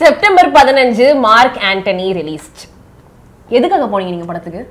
September பதினஞ்சு Mark Antony released எதுக்காக போனீங்க நீங்க படத்துக்கு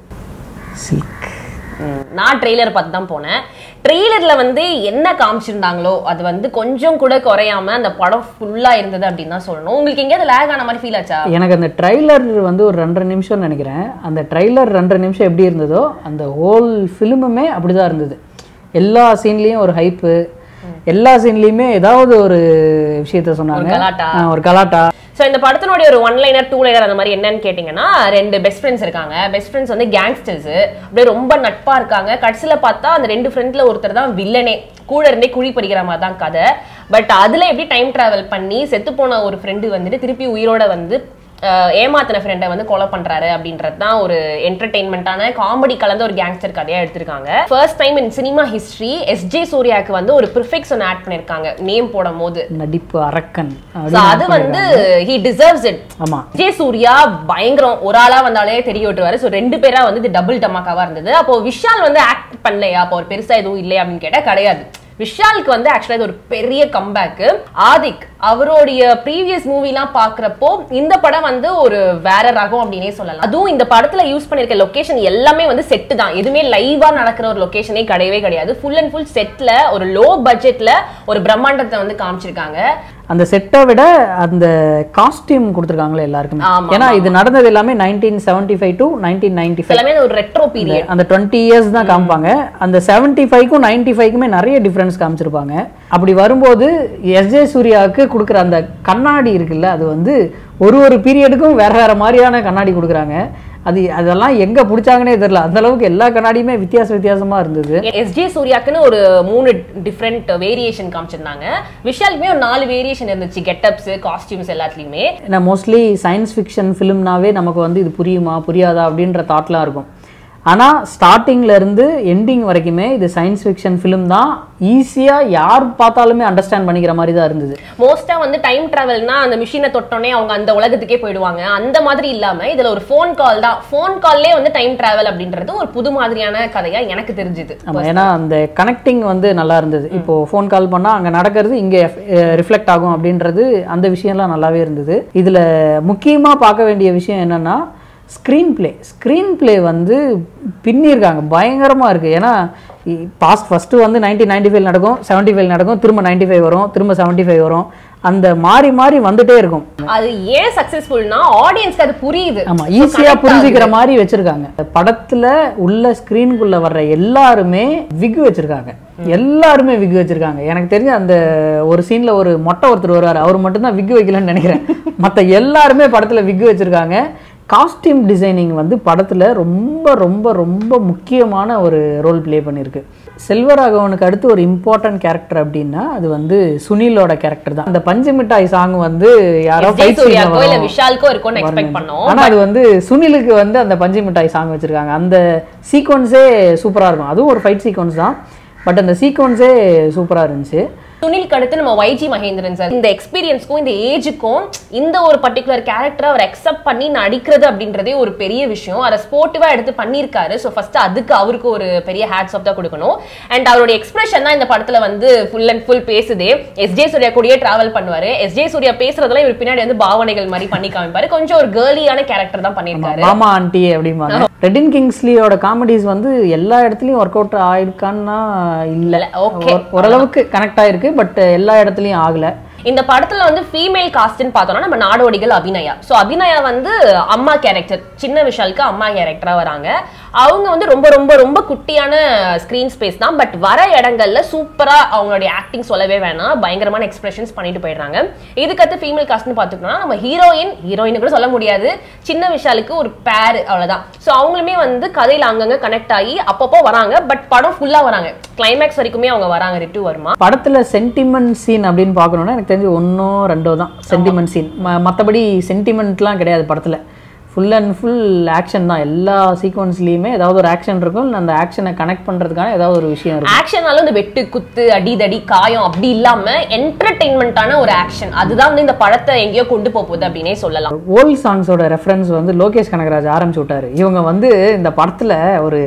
சில்க் ம், நான் ட்ரெய்லர் பார்த்து தான் போனேன் ட்ரெய்லர்ல வந்து என்ன காமிச்சிருந்தாங்களோ அது வந்து கொஞ்சம் கூட குறையாம அந்த படம் ஃபுல்லா இருந்தது அப்படின்னு தான் சொல்லணும் உங்களுக்கு எங்கேயாவது லேக் ஆன மாதிரி ஃபீல் ஆச்சா எனக்கு அந்த ட்ரைலர் வந்து ஒரு ரெண்டரை நிமிஷம் நினைக்கிறேன் அந்த ட்ரைலர் ரெண்டரை நிமிஷம் எப்படி இருந்ததோ அந்த ஹோல் ஃபிலிமுமே அப்படிதான் இருந்தது எல்லா சீன்லேயும் ஒரு ஹைப்பு எல்லா சீன்லேயுமே ஏதாவது ஒரு விஷயத்த சொன்னாங்க கலாட்டா. ஆ, ஒரு கலாட்டா ஸோ இந்த படத்தினுடைய ஒரு ஒன் லைனர் டூ லைனர் அந்த மாதிரி என்னன்னு கேட்டிங்கன்னா ரெண்டு பெஸ்ட் ஃப்ரெண்ட்ஸ் இருக்காங்க பெஸ்ட் ஃப்ரெண்ட்ஸ் வந்து கேங்ஸ்டர்ஸ் அப்படியே ரொம்ப நட்பா இருக்காங்க கடைசியில பார்த்தா அந்த ரெண்டு ஃப்ரெண்ட்ல ஒருத்தர் தான் வில்லனே கூட இருந்தே குழி பறிக்கிற மாதிரி தான் கதை பட் அதுல எப்படி டைம் டிராவல் பண்ணி செத்து போன ஒரு ஃப்ரெண்டு வந்துட்டு திருப்பி உயிரோட வந்து அஹ், ஏமாத்தின ஃப்ரெண்டை வந்து கொலை பண்றாரு அப்படின்றது தான் ஒரு என்டர்டெயின்மெண்ட்டான காமெடி கலந்த ஒரு கேங்ஸ்டர் கதையா எடுத்திருக்காங்க first time in cinema history SJ சூர்யாக்கு வந்து ஒரு ப்ரிஃபிக்ஸ் ஒன்று ஆட் பண்ணிருக்காங்க நேம் போடும் போது நடிப்பு அரக்கன் So அப்படின்னு அது வந்து ஹி டிசர்வ்ஸ் இட் ஆமா விஜய் சூர்யா பயங்கரம் ஒரு ஆளா வந்தாலே தெரிய விட்டுருவாரு ஸோ ரெண்டு பேரா வந்து இது டபுள் டமாக்காவா இருந்தது அப்போ விஷால் வந்து ஆக்ட் பண்ணலையா அப்போ ஒரு பெருசா எதுவும் இல்லையா அப்படின்னு கேட்டா கிடையாது விஷாலுக்கு வந்து ஆக்சுவலா இது ஒரு பெரிய கம்பேக் ஆதிக் அவருடைய ப்ரீவியஸ் மூவிலாம் பாக்குறப்போ இந்த படம் வந்து ஒரு வேற ரகம் அப்படின்னே சொல்லலாம் அதுவும் இந்த படத்துல யூஸ் பண்ணிருக்க லொகேஷன் எல்லாமே வந்து செட்டு தான் எதுவுமே லைவா நடக்கிற ஒரு லொகேஷனே கிடையவே கிடையாது ஃபுல் அண்ட் ஃபுல் செட்ல ஒரு லோ பட்ஜெட்ல ஒரு பிரம்மாண்டத்தை வந்து காமிச்சிருக்காங்க அந்த செட்டை விட அந்த காஸ்டியூம் கொடுத்துருக்காங்களே எல்லாருக்குமே ஆமா, ஏன்னா இது நடந்தது எல்லாமே nineteen seventy five to nineteen ninety five எல்லாமே ஒரு ரெட்ரோ பீரியட் அந்த டுவெண்ட்டி இயர்ஸ் தான் காமிப்பாங்க அந்த செவன்ட்டி ஃபைவ்க்கும் நைன்டி ஃபைவ்க்குமே நிறைய டிஃப்ரென்ஸ் காமிச்சிருப்பாங்க அப்படி வரும்போது எஸ்ஜே சூர்யாவுக்கு கொடுக்குற அந்த கண்ணாடி இருக்குல்ல அது வந்து ஒரு ஒரு பீரியடுக்கும் வேற வேற மாதிரியான கண்ணாடி கொடுக்குறாங்க அது அதெல்லாம் எங்க பிடிச்சாங்கன்னே தெரியல அந்த அளவுக்கு எல்லா கண்ணாடியுமே வித்தியாச வித்தியாசமா இருந்தது எஸ்ஜே சூர்யாக்குன்னு ஒரு மூணு டிஃப்ரெண்ட் வேரியேஷன் காமிச்சிருந்தாங்க விஷாலுக்குமே ஒரு நாலு வேரியேஷன் இருந்துச்சு கெட்டப்ஸ் காஸ்டியூம்ஸ் எல்லாத்துலயுமே ஏன்னா மோஸ்ட்லி சயின்ஸ் ஃபிக்ஷன் ஃபிலிம்னாவே நமக்கு வந்து இது புரியுமா புரியாதா அப்படின்ற தாட்லாம் இருக்கும் ஆனால் ஸ்டார்டிங்ல இருந்து எண்டிங் வரைக்குமே இது சயின்ஸ் ஃபிக்ஷன் ஃபிலிம் தான் ஈஸியாக யார் பார்த்தாலுமே அண்டர்ஸ்டாண்ட் பண்ணிக்கிற மாதிரி தான் இருந்தது மோஸ்டா வந்து டைம் டிராவல்னா அந்த மிஷினை தொட்டோன்னே அவங்க அந்த உலகத்துக்கே போயிடுவாங்க அந்த மாதிரி இல்லாம இதுல ஒரு ஃபோன் கால் தான் ஃபோன் கால்லே வந்து டைம் டிராவல் அப்படின்றது ஒரு புது மாதிரியான கதையா எனக்கு தெரிஞ்சுது ஆமாம் ஏன்னா அந்த கனெக்டிங் வந்து நல்லா இருந்தது இப்போ ஃபோன் கால் பண்ணால் அங்கே நடக்கிறது இங்கே ரிஃப்ளெக்ட் ஆகும் அப்படின்றது அந்த விஷயம்லாம் நல்லாவே இருந்தது இதில் முக்கியமாக பார்க்க வேண்டிய விஷயம் என்னன்னா ஸ்க்ரீன் ப்ளே ஸ்க்ரீன் ப்ளே வந்து பின்னிருக்காங்க பயங்கரமாக இருக்குது ஏன்னா பாஸ்ட் ஃபஸ்ட்டு வந்து நைன்டீன் நைன்டி ஃபைவ் நடக்கும் செவன்ட்டி ஃபைவ் நடக்கும் திரும்ப நைன்டி ஃபைவ் வரும் திரும்ப செவன்ட்டி ஃபைவ் வரும் அந்த மாறி மாறி வந்துட்டே இருக்கும் அது ஏன் சக்சஸ்ஃபுல்னா ஆடியன்ஸ்க்கு அது புரியுது ஆமா So, ஈஸியா connect புரிஞ்சுக்கிற மாதிரி வச்சிருக்காங்க படத்துல உள்ள ஸ்கிரீனுக்குள்ள வர்ற எல்லாருமே விக் வச்சிருக்காங்க எல்லாருமே விக் வச்சிருக்காங்க எனக்கு தெரிஞ்ச அந்த ஒரு சீன்ல ஒரு மொட்டை ஒருத்தர் வருவார் அவர் மட்டும்தான் விக் வைக்கலன்னு நினைக்கிறேன் மத்த எல்லாருமே படத்துல விக் வச்சிருக்காங்க காஸ்டியூம் டிசைனிங் வந்து படத்துல ரொம்ப ரொம்ப ரொம்ப முக்கியமான ஒரு ரோல் ப்ளே பண்ணியிருக்கு செல்வராகவனுக்கு அடுத்து ஒரு இம்பார்ட்டன்ட் கேரக்டர் அப்படின்னா அது வந்து சுனிலோட கேரக்டர் தான் அந்த பஞ்சு மிட்டாய் சாங் வந்து யாரோ எஸ்ஜே fight scene ல சூர்யாக்கோ இல்ல வரும். விஷாலுக்கோ இருக்கும்னு எக்ஸ்பெக்ட் பண்ணோம் ஆனா அது வந்து சுனிலுக்கு வந்து அந்த பஞ்சு மிட்டாய் சாங் வச்சிருக்காங்க அந்த சீக்வன்ஸே சூப்பரா இருக்கும் அதுவும் ஒரு ஃபைட் சீக்வன்ஸ் தான் பட் அந்த சீக்வன்ஸே சூப்பரா இருந்துச்சு சுனில்க்கு அடுத்து நம்ம வைஜி மகேந்திரன் சார் இந்த எக்ஸ்பீரியன்ஸ்க்கும் இந்த ஏஜுக்கும் இந்த ஒரு பர்டிகுலர் கேரக்டரை அவர் அக்செப்ட் பண்ணி நடிக்கிறது அப்படின்றதே ஒரு பெரிய விஷயம் அதை ஸ்போர்ட்டிவா எடுத்து பண்ணியிருக்காரு ஸோ ஃபர்ஸ்ட் அதுக்கு அவருக்கு ஒரு பெரிய ஹேட்ஸ் ஆஃப் தான் கொடுக்கணும் அண்ட் அவருடைய எக்ஸ்பிரஷன் தான் இந்த படத்துல வந்து ஃபுல் அண்ட் ஃபுல் பேசுதே எஸ்ஜே சூர்யா கூடயே டிராவல் பண்ணுவாரு எஸ்ஜே சூர்யா பேசுறதெல்லாம் இவர் பின்னாடி வந்து பாவனைகள் மாதிரி பண்ணி காமிப்பாரு கொஞ்சம் ஒரு கேர்லியான கேரக்டர் தான் பண்ணியிருக்காரு மாமா ஆண்டி அப்படிம்பாங்க ரெட்டின் கிங்ஸ்லியோட காமெடிஸ் வந்து எல்லா இடத்துலயும் ஒர்க் அவுட் ஆயிருக்கான்னா இல்ல இல்ல, okay. ஓ- ஓரளவுக்கு கனெக்ட் ஆயிருக்கு பட் எல்லா இடத்துலயும் ஆகல இந்த படத்துல வந்து ஃபீமேல் காஸ்ட்னு பார்த்தோம்னா நம்ம நாடோடிகள் அபிநயா சோ அபிநயா வந்து அம்மா கேரக்டர் சின்ன விஷாலுக்கு அம்மா கேரக்டரா வராங்க அவங்க வந்து ரொம்ப ரொம்ப ரொம்ப குட்டியான ஸ்கிரீன் ஸ்பேஸ் தான் பட் வர இடங்கள்ல சூப்பரா அவங்களுடைய ஆக்டிங் சொல்லவே வேணாம் பயங்கரமான எக்ஸ்பிரஷன்ஸ் பண்ணிட்டு போயிடுறாங்க இதுக்கடுத்து ஃபீமேல் காஸ்ட்னு பார்த்துக்கணும்னா நம்ம ஹீரோயின் ஹீரோயின் கூட சொல்ல முடியாது சின்ன விஷாலுக்கு ஒரு பேர் அவ்வளவுதான் சோ அவங்களுமே வந்து கதையில அங்கங்க கனெக்ட் ஆகி அப்பப்போ வராங்க பட் படம் ஃபுல்லா வராங்க கிளைமேக்ஸ் வரைக்குமே அவங்க வராங்க ரிட்டு வருமா படத்துல சென்டிமெண்ட் சீன் அப்படின்னு பார்க்கணும்னா எனக்கு தெரிஞ்சு ஒன்றோ ரெண்டோ தான் சென்டிமெண்ட் சீன் மற்றபடி சென்டிமெண்ட்லாம் கிடையாது படத்துல ஃபுல் அண்ட் ஃபுல் ஆக்ஷன் தான் எல்லா சீக்வன்ஸ்லேயுமே ஏதாவது ஒரு ஆக்ஷன் இருக்கும் இல்ல அந்த ஆக்ஷனை கனெக்ட் பண்றதுக்கான ஏதாவது ஒரு விஷயம் இருக்கும் ஆக்ஷனாலும் இந்த வெட்டு குத்து அடி தடி காயம் அப்படி இல்லாம என்டர்டெயின்மெண்டான ஒரு ஆக்ஷன் அதுதான் வந்து இந்த படத்தை எங்கேயோ கொண்டு போக போகுது அப்படின்னே சொல்லலாம் ஓல்ட் சாங்ஸோட ரெஃபரன்ஸ் வந்து லோகேஷ் கனகராஜ் ஆரம்பிச்சு விட்டாரு இவங்க வந்து இந்த படத்துல ஒரு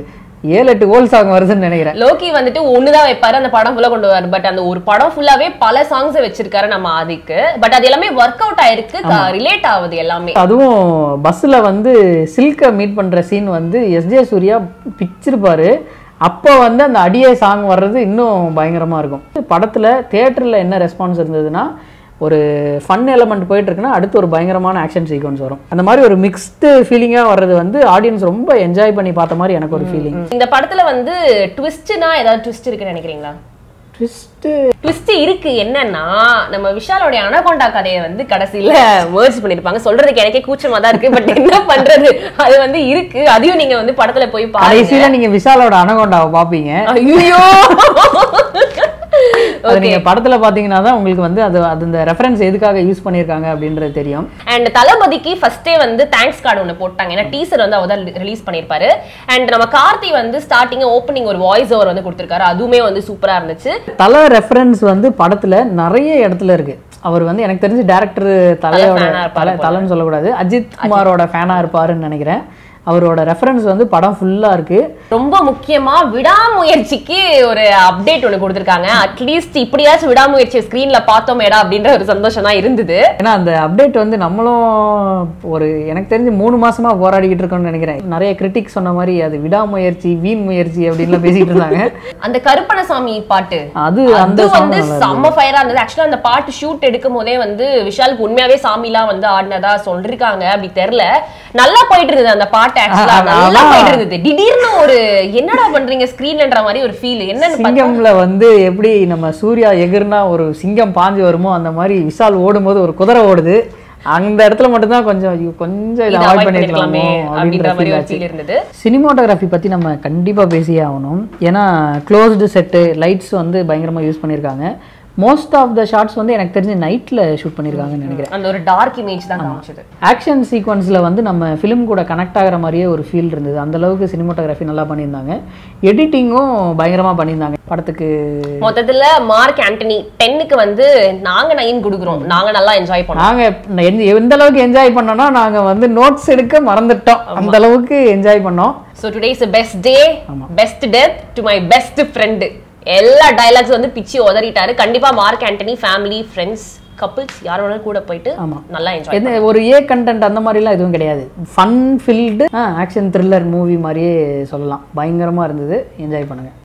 ஏழு எட்டு ஓல் சாங் வருதுன்னு நினைக்கிறேன் லோகி வந்துட்டு ஒண்ணுதான் வைப்பாரு அந்த படம் ஃபுல்லா கொண்டு வருவாரு பட் அந்த ஒரு படம் ஃபுல்லாவே பல சாங்ஸ் வச்சிருக்காரு நம்ம ஆதிக்கு பட் அது எல்லாமே ஒர்க் அவுட் ஆயிருக்கு ரிலேட் ஆகுது எல்லாமே அதுவும் பஸ்ஸில் வந்து சில்கை மீட் பண்ணுற சீன் வந்து எஸ்ஜே சூர்யா பிச்சிருப்பாரு அப்போ வந்து அந்த அடியே சாங் வர்றது இன்னும் பயங்கரமாக இருக்கும் படத்தில் தேட்டரில் என்ன ரெஸ்பான்ஸ் இருந்ததுன்னா ஒரு ஃபன் எலமெண்ட் போயிட்டு இருக்குன்னா அடுத்து ஒரு பயங்கரமான ஆக்ஷன் சீக்வன்ஸ் வரும் அந்த மாதிரி ஒரு மிக்ஸ்டு ஃபீலிங்காக வர்றது வந்து ஆடியன்ஸ் ரொம்ப என்ஜாய் பண்ணி பார்த்த மாதிரி எனக்கு ஒரு ஃபீலிங் இந்த படத்துல வந்து ட்விஸ்ட்னா ஏதாவது ட்விஸ்ட் இருக்குன்னு நினைக்கிறீங்களா ட்விஸ்ட்டு ட்விஸ்ட் இருக்கு என்னன்னா நம்ம விஷாலோடைய அனகொண்டா கதையை வந்து கடைசியில merge பண்ணிருப்பாங்க சொல்றதுக்கு எனக்கே கூச்சமா தான் இருக்கு பட் என்ன பண்றது அது வந்து இருக்கு அதையும் நீங்க வந்து படத்துல போய் பாருங்க கடைசியில் நீங்கள் விஷாலோட அனகொண்டாவை பார்ப்பீங்க ஐயோ அது நீங்கள் படத்தில் பார்த்தீங்கன்னா தான் உங்களுக்கு வந்து அது அது இந்த ரெஃபரன்ஸ் எதுக்காக யூஸ் பண்ணியிருக்காங்க அப்படின்றது தெரியும் அண்ட் தளபதிக்கு ஃபர்ஸ்டே வந்து தேங்க்ஸ் கார்டு ஒன்று போட்டாங்க ஏன்னா டீசர் வந்து அவர் தான் ரிலீஸ் பண்ணியிருப்பாரு அண்ட் நம்ம கார்த்தி வந்து ஸ்டார்டிங் ஓப்பனிங் ஒரு வாய்ஸ் ஓவர் வந்து கொடுத்திருக்காரு அதுவுமே வந்து சூப்பரா இருந்துச்சு தலை ரெஃபரன்ஸ் வந்து படத்துல நிறைய இடத்துல இருக்கு அவர் வந்து எனக்கு தெரிஞ்சு டேரக்டர் தலையோட fan ஆ இருப்பாரு தலை தலைன்னு சொல்லக்கூடாது அஜித் குமாரோட ஃபேனா இருப்பாருன்னு நினைக்கிறேன் அவரோட ரெஃபரன்ஸ் வந்து படம் ஃபுல்லா இருக்கு ரொம்ப முக்கியமா விடாமுயற்சிக்கு ஒரு அப்டேட் ஒன்று கொடுத்திருக்காங்க அட்லீஸ்ட் இப்படியாச்சும் விடாமுயற்சி ஸ்கிரீன்ல பார்த்தோமேடா அப்படின்ற ஒரு சந்தோஷம் தான் இருந்தது ஏன்னா அந்த அப்டேட் வந்து நம்மளும் ஒரு எனக்கு தெரிஞ்சு மூணு மாசமா போராடிக்கிட்டு இருக்கோம்னு நினைக்கிறேன் நிறைய கிரிட்டிக் சொன்ன மாதிரி அது விடாமுயற்சி வீண் முயற்சி அப்படின்லாம் பேசிட்டு இருந்தாங்க அந்த கருப்பணசாமி பாட்டு அது அந்த அது song வந்து நல்லா செம்ம ஃபயரா இருந்தது ஆக்சுவலா அந்த பாட்டு ஷூட் எடுக்கும் போதே வந்து விஷாலுக்கு உண்மையாவே சாமிலாம் வந்து ஆடினதா சொல்லிருக்காங்க அப்படி தெரியல நல்லா போயிட்டு இருந்தது அந்த பாட்டு ஆக்சுவலா ஆ, நல்லா அதான். போயிட்டு இருந்தது திடீர்னு ஒரு என்னடா பண்றீங்க ஸ்கிரீன்லன்ற மாதிரி ஒரு ஃபீல் என்னன்னு பார்த்தா சிங்கம்ல வந்து எப்படி நம்ம சூர்யா எகிர்னா ஒரு சிங்கம் பாஞ்சு வருமோ அந்த மாதிரி விஷால் ஓடும்போது ஒரு குதிரை ஓடுது அந்த இடத்துல மட்டும்தான் கொஞ்சம் ஐயோ, கொஞ்சம் இதை இதை அவாய்ட் avoid பண்ணிருக்கலாமே பண்ணிருக்கலாமே அப்படின்ற அப்படின்ற மாதிரி ஃபீல் ஒரு ஆச்சு ஃபீல் இருந்தது சினிமாட்டோகிராஃபி பற்றி நம்ம கண்டிப்பாக பேசியே ஆகணும் ஏன்னா க்ளோஸ்டு செட்டு லைட்ஸ் வந்து பயங்கரமாக யூஸ் பண்ணியிருக்காங்க மோஸ்ட் ஆஃப் த ஷார்ட்ஸ் வந்து எனக்கு தெரிஞ்சு நைட்டில் ஷூட் பண்ணியிருக்காங்கன்னு நினைக்கிறேன் அந்த ஒரு டார்க் இமேஜ் தான் காமிச்சது ஆக்ஷன் சீக்வன்ஸில் வந்து நம்ம ஃபிலிம் கூட கனெக்ட் ஆகிற மாதிரியே ஒரு ஃபீல் இருந்தது அந்த அளவுக்கு சினிமாட்டோகிராஃபி நல்லா பண்ணியிருந்தாங்க எடிட்டிங்கும் பயங்கரமாக பண்ணியிருந்தாங்க படத்துக்கு மொத்தத்துல மார்க் ஆண்டனி டென்னுக்கு வந்து நாங்க நைன் கொடுக்குறோம் நாங்க நல்லா என்ஜாய் பண்ணோம் நாங்கள் எந்த எந்த அளவுக்கு என்ஜாய் பண்ணோம்னா நாங்கள் வந்து நோட்ஸ் எடுக்க மறந்துட்டோம் அந்த அளவுக்கு என்ஜாய் பண்ணோம் so today's best day best death to my best friend எல்லா டைலாக்ஸ் வந்து பிச்சு உதறிட்டாரு கண்டிப்பா Mark Antony family friends couples யாரோட கூட போயிட்டு ஆமா. நல்லா என்ஜாய் எந்த ஒரு ஏ கண்டென்ட் அந்த மாதிரிலாம் எதுவும் கிடையாது fun filled action thriller movie மாதிரியே சொல்லலாம் பயங்கரமாக இருந்தது என்ஜாய் பண்ணுங்கள்